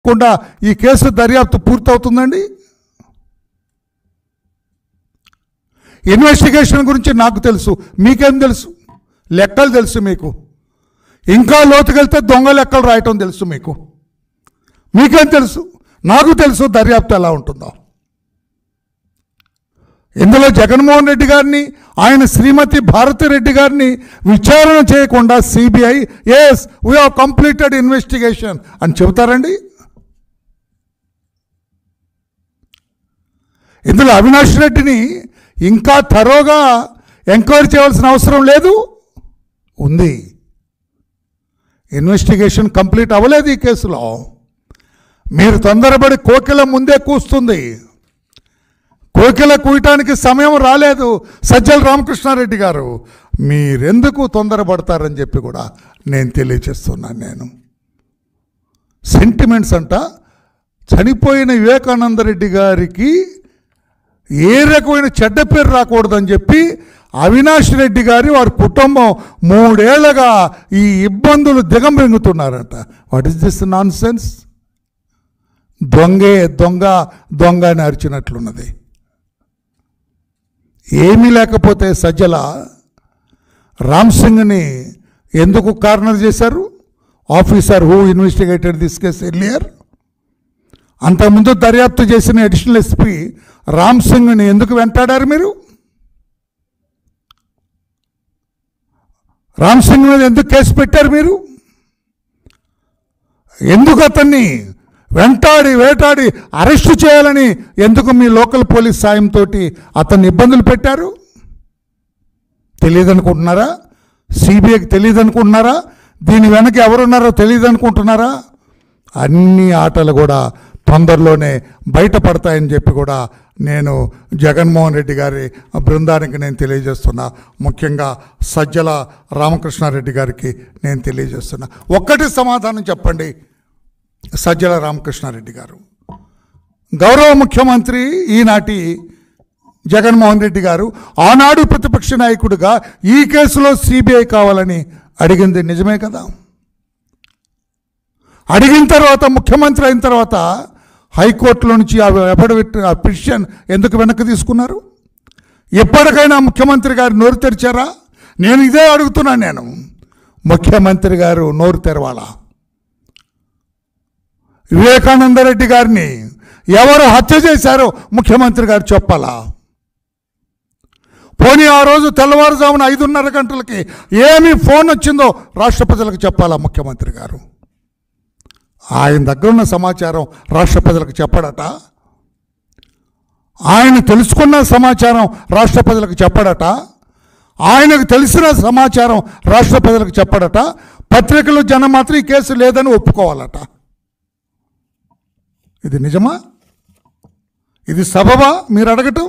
కుండా ఈ కేసు దర్యాప్తు పూర్తవుతుందండి ఇన్వెస్టిగేషన్ గురించి నాకు తెలుసు మీకేం తెలుసు లెక్కలు తెలుసు మీకు ఇంకా లోతుకెళ్తే దొంగ లెక్కలు రాయటం తెలుసు మీకు మీకేం తెలుసు నాకు తెలుసు దర్యాప్తు ఎలా ఉంటుందో ఇందులో జగన్మోహన్ రెడ్డి గారిని ఆయన శ్రీమతి భారతిరెడ్డి గారిని విచారణ చేయకుండా CBI yes we have completed investigation అని చెబుతారండి ఇందులో అవినాష్ రెడ్డిని ఇంకా తరోగా ఎంక్వైరీ చేయవలసిన అవసరం లేదు ఉంది ఇన్వెస్టిగేషన్ కంప్లీట్ అవ్వలేదు ఈ కేసులో మీరు తొందరపడి కోకిల ముందే కూస్తుంది కోకిల కూయటానికి సమయం రాలేదు సజ్జల రామకృష్ణారెడ్డి గారు మీరెందుకు తొందరపడతారని చెప్పి కూడా నేను తెలియచేస్తున్నాను నేను సెంటిమెంట్స్ అంట చనిపోయిన వివేకానంద రెడ్డి గారికి ఏ రకమైన చెడ్డ పేరు రాకూడదని చెప్పి అవినాష్ రెడ్డి గారి వారి కుటుంబం మూడేళ్లగా ఈ ఇబ్బందులు దిగంబెంగుతున్నారంట what is this nonsense దొంగే దొంగ దొంగ అని అరిచినట్లున్నది ఏమీ లేకపోతే సజ్జల రామ్ సింగ్ని ఎందుకు కార్నర్ చేశారు officer who investigated this case earlier అంతకుముందు దర్యాప్తు చేసిన అడిషనల్ ఎస్పీ రామ్ సింగ్ని ఎందుకు వెంటాడారు మీరు రామ్ సింగ్ మీద ఎందుకు కేసు పెట్టారు మీరు ఎందుకు అతన్ని వెంటాడి వేటాడి అరెస్టు చేయాలని ఎందుకు మీ లోకల్ పోలీస్ సాయంతో అతన్ని ఇబ్బందులు పెట్టారు తెలియదు అనుకుంటున్నారా సిబిఐకి తెలియదు అనుకుంటున్నారా దీని వెనక ఎవరున్నారో తెలియదు అనుకుంటున్నారా అన్ని ఆటలు కూడా తొందరలోనే బయటపడతాయని చెప్పి కూడా నేను జగన్మోహన్ రెడ్డి గారి బృందానికి నేను తెలియజేస్తున్నా ముఖ్యంగా సజ్జల రామకృష్ణారెడ్డి గారికి నేను తెలియజేస్తున్నా ఒక్కటి సమాధానం చెప్పండి సజ్జల రామకృష్ణారెడ్డి గారు గౌరవ ముఖ్యమంత్రి ఈనాటి జగన్మోహన్ రెడ్డి గారు ఆనాడు ప్రతిపక్ష నాయకుడిగా ఈ కేసులో సిబిఐ కావాలని అడిగింది నిజమే కదా అడిగిన తర్వాత ముఖ్యమంత్రి అయిన తర్వాత హైకోర్టులో నుంచి ఆ ఎఫిడవిట్ ఆ పిటిషన్ ఎందుకు వెనక్కి తీసుకున్నారు ఎప్పటికైనా ముఖ్యమంత్రి గారు నోరు తెరిచారా నేను ఇదే అడుగుతున్నాను నేను ముఖ్యమంత్రి గారు నోరు తెరవాలా వివేకానందరెడ్డి గారిని ఎవరు హత్య చేశారో ముఖ్యమంత్రి గారు చెప్పాలా పోనీ ఆ రోజు తెల్లవారుజామున ఐదున్నర గంటలకి ఏమి ఫోన్ వచ్చిందో రాష్ట్ర ప్రజలకు చెప్పాలా ముఖ్యమంత్రి గారు ఆయన దగ్గర ఉన్న సమాచారం రాష్ట్ర ప్రజలకు చెప్పడట ఆయన తెలుసుకున్న సమాచారం రాష్ట్ర ప్రజలకు చెప్పడట ఆయనకు తెలిసిన సమాచారం రాష్ట్ర ప్రజలకు చెప్పడట పత్రికలు జనం మాత్రం ఈ కేసు లేదని ఒప్పుకోవాలట ఇది నిజమా ఇది సబబా మీరు అడగటం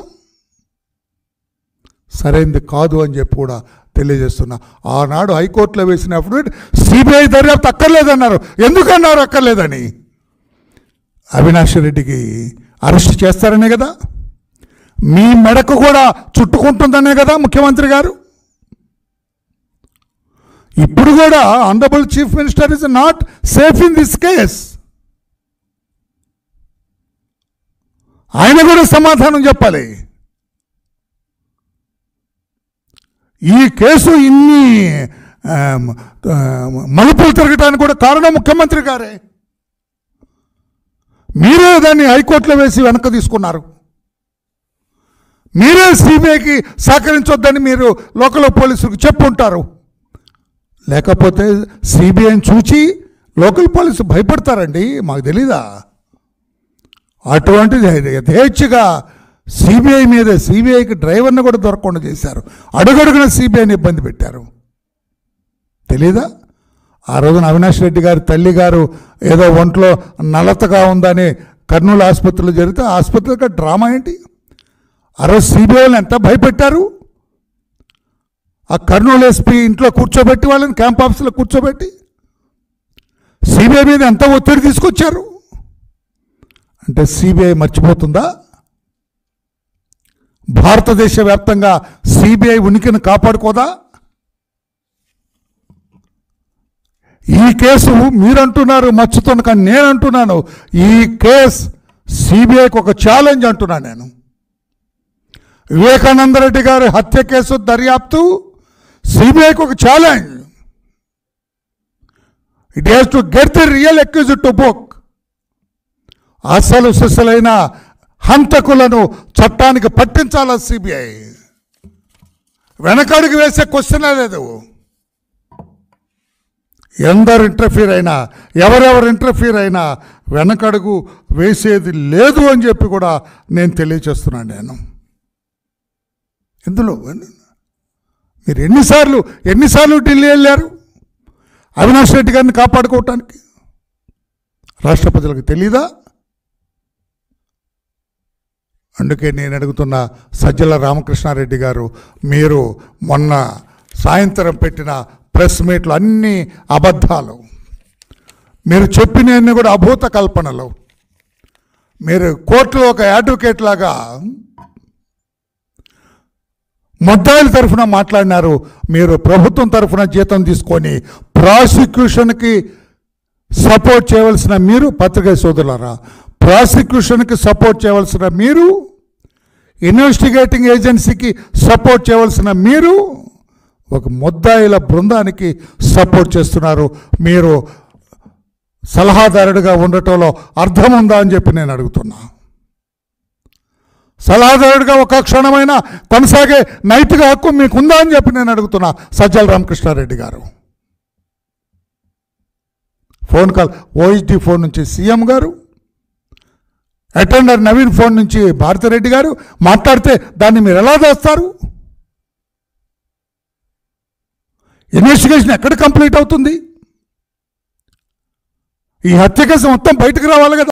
సరైంది కాదు అని చెప్పి కూడా తెలియజేస్తున్నా ఆనాడు హైకోర్టులో వేసిన అఫిడవిట్ సిబిఐ దర్యాప్తు అక్కర్లేదన్నారు ఎందుకన్నారు అక్కర్లేదని అవినాష్ రెడ్డికి అరెస్ట్ చేస్తారనే కదా మీ మెడకు కూడా చుట్టుకుంటుందనే కదా ముఖ్యమంత్రి గారు ఇప్పుడు కూడా honourable chief minister is not safe in this case ఆయన కూడా సమాధానం చెప్పాలి ఈ కేసు ఇన్ని ఆమ్, ఆమ్, మలుపులు తిరగటానికి కూడా కారణం ముఖ్యమంత్రి గారే మీరే దాన్ని హైకోర్టులో వేసి వెనక్కి తీసుకున్నారు మీరే సిబిఐకి సహకరించొద్దని మీరు లోకల్ పోలీసులకు చెప్పుంటారు లేకపోతే సిబిఐని చూచి లోకల్ పోలీసు భయపడతారండి మాకు తెలీదా అటువంటిది యథేచ్ఛగా సిబిఐ మీద సిబిఐకి డ్రైవర్ని కూడా దొరకకుండా చేశారు అడుగడుగున సిబిఐని ఇబ్బంది పెట్టారు తెలీదా ఆ రోజున అవినాష్ రెడ్డి గారి తల్లి గారు ఏదో ఒంట్లో నలతగా ఉందని కర్నూలు ఆసుపత్రిలో జరిగితే ఆ ఆసుపత్రిలో డ్రామా ఏంటి ఆ రోజు సిబిఐని ఎంత భయపెట్టారు ఆ కర్నూలు ఎస్పీ ఇంట్లో కూర్చోబెట్టి వాళ్ళని క్యాంప్ ఆఫీసులో కూర్చోబెట్టి సిబిఐ మీద ఎంత ఒత్తిడి తీసుకొచ్చారు అంటే సిబిఐ మర్చిపోతుందా భారతదేశ వ్యాప్తంగా సిబిఐ ఉనికిని కాపాడుకోదా ఈ కేసు మీరంటున్నారు మచ్చుతున్న కానీ నేను అంటున్నాను ఈ కేసు సిబిఐకి ఒక ఛాలెంజ్ అంటున్నాను నేను వివేకానంద రెడ్డి గారి హత్య కేసు దర్యాప్తు సిబిఐకి ఒక challenge it has to get the real accuse to book అసలు సిసలైన హంతకులను చట్టానికి పట్టించాల సిబిఐ వెనకడుగు వేసే క్వశ్చన్ లేదు ఎందరు ఇంటర్ఫీర్ అయినా ఎవరెవరు ఇంటర్ఫీర్ అయినా వెనకడుగు వేసేది లేదు అని చెప్పి కూడా నేను తెలియచేస్తున్నాను నేను ఇందులో మీరు ఎన్నిసార్లు ఎన్నిసార్లు ఢిల్లీ వెళ్ళారు అవినాష్ రెడ్డి గారిని కాపాడుకోవటానికి రాష్ట్ర ప్రజలకు తెలీదా అందుకే నేను అడుగుతున్న సజ్జల రామకృష్ణారెడ్డి గారు మీరు మొన్న సాయంత్రం పెట్టిన ప్రెస్ మీట్లు అన్నీ అబద్ధాలు మీరు చెప్పినవన్నీ కూడా అభూత కల్పనలు మీరు కోర్టులో ఒక అడ్వకేట్ లాగా ముద్దాయిల తరఫున మాట్లాడినారు మీరు ప్రభుత్వం తరఫున జీతం తీసుకొని ప్రాసిక్యూషన్కి సపోర్ట్ చేయవలసిన మీరు పత్రికా సోదరులారా ప్రాసిక్యూషన్కి సపోర్ట్ చేయవలసిన మీరు ఇన్వెస్టిగేటింగ్ ఏజెన్సీకి సపోర్ట్ చేయవలసిన మీరు ఒక ముద్దాయిల బృందానికి సపోర్ట్ చేస్తున్నారు మీరు సలహాదారుడిగా ఉండటంలో అర్థం ఉందా అని చెప్పి నేను అడుగుతున్నా సలహాదారుడిగా ఒక క్షణమైనా కొనసాగే నైతిక హక్కు మీకుందా అని చెప్పి నేను అడుగుతున్నా సజ్జల రామకృష్ణారెడ్డి గారు ఫోన్ కాల్ ఓహెచ్డి ఫోన్ నుంచి సీఎం గారు అటెండర్ నవీన్ ఫోన్ నుంచి భారతిరెడ్డి గారు మాట్లాడితే దాన్ని మీరు ఎలా చేస్తారు ఇన్వెస్టిగేషన్ ఎక్కడ కంప్లీట్ అవుతుంది ఈ హత్య కేసు మొత్తం బయటకు రావాలి కదా